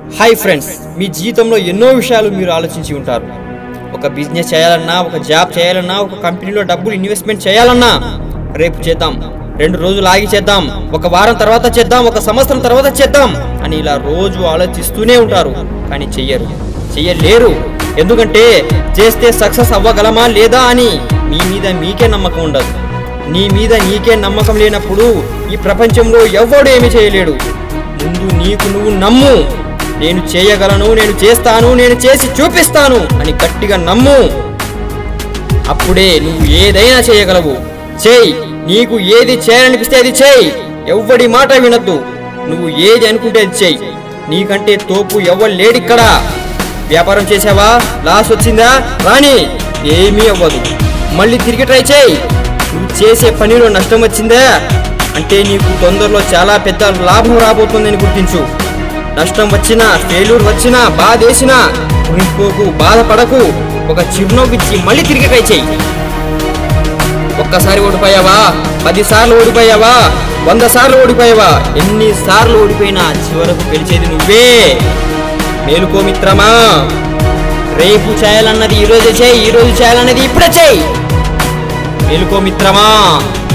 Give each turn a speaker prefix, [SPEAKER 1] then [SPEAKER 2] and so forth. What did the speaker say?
[SPEAKER 1] hi friends మీ జీవితంలో ఎన్నో విషయాలు మీరు ఆలోచించి ఉంటారు ఒక బిజినెస్ చేయాలన్నా ఒక జాబ్ చేయాలన్నా ఒక కంపెనీలో డబ్బులు ఇన్వెస్ట్మెంట్ చేయాలన్నా రేపు చేద్దాం రెండు రోజులు ఆగి చేద్దాం ఒక వారం తర్వాత చేద్దాం ఒక సంవత్సరం తర్వాత చేద్దాం అని ఇలా రోజు ఆలోచిస్తూనే ఉంటారు కానీ చెయ్యరు చెయ్యలేరు ఎందుకంటే చేస్తే సక్సెస్ అవ్వగలమా లేదా అని మీ మీద మీకే నమ్మకం ఉండదు నీ మీద నీకే నమ్మకం లేనప్పుడు ఈ ప్రపంచంలో ఎవ్వడు ఏమి చేయలేడు ముందు నీకు నువ్వు నమ్ము నేను చేయగలను నేను చేస్తాను నేను చేసి చూపిస్తాను అని గట్టిగా నమ్ము అప్పుడే నువ్వు ఏదైనా చేయగలవు చేయి నీకు ఏది చేయాలనిపిస్తే అది చేయి ఎవ్వడి మాట వినొద్దు నువ్వు ఏది అనుకుంటే అది చేయి నీకంటే తోపు ఎవ్వరు లేడిక్కడ వ్యాపారం చేసావా లాస్ వచ్చిందా రాని ఏమీ అవ్వదు మళ్ళీ తిరిగి ట్రై చేయి నువ్వు చేసే పనిలో నష్టం వచ్చిందా అంటే నీకు తొందరలో చాలా పెద్ద లాభం రాబోతుందని గుర్తించు నష్టం వచ్చినా ఫెయిల్యూర్ వచ్చినా బాధేసినా కృంగిపోకు బాధపడకు ఒక చిరునవ్వు ఇచ్చి మళ్ళీ తిరిగి ట్రై చేయి ఒక్కసారి ఓడిపోయావా పది సార్లు ఓడిపోయావా వంద సార్లు ఓడిపోయావా ఎన్ని సార్లు ఓడిపోయినా చివరకు గెలిచేది నువ్వే మేలుకో మిత్రమా రేపు చేయాలన్నది ఈ రోజే చేయి ఈ రోజు చేయాలన్నది ఇప్పుడే చేయి మేలుకో మిత్రమా